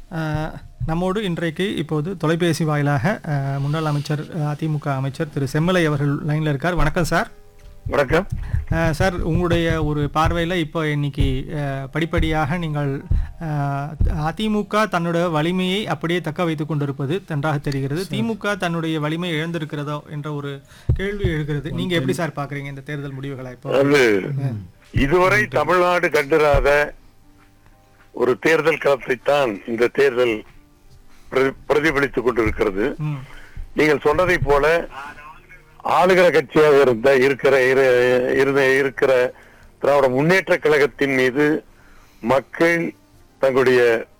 அஹ், நம்மோடு இன்றைக்கு இப்போது தொலைபேசி வாயிலாக அஹ், முன்னாள் அமைச்சர் அஹ், அதிமுக அமைச்சர் திரு செம்மலை அவர்கள் லைனில் இருக்கார் வணக்கம் சார் வணக்கம் அஹ், சார் உங்களுடைய ஒரு பார்வையில் இப்போ இன்னைக்கு அஹ், படிப்படியாக நீங்கள் அஹ், அதிமுக தன்னோட வலிமையை அப்படியே தக்க வைத்துக் கொண்டிருப்பது நன்றாக தெரிகிறது திமுக தன்னுடைய வலிமை இழந்திருக்கிறதோ என்ற ஒரு கேள்வி எழுகிறது நீங்க எப்படி சார் பாக்குறீங்க இந்த தேர்தல் முடிவுகளை இப்போ அது இதுவரை தமிழ்நாடு கண்டிராத ஒரு தேர்தல் களத்தைத்தான் இந்த தேர்தல் பிரதி- பிரதிபலித்துக் கொண்டிருக்கிறது ம் நீங்கள் சொன்னதை போல ஆளுகிற கட்சியாக இருந்த இருக்கிற இரு- இருந்த இருக்கிற திராவிட முன்னேற்ற கழகத்தின் மீது மக்கள் தங்களுடைய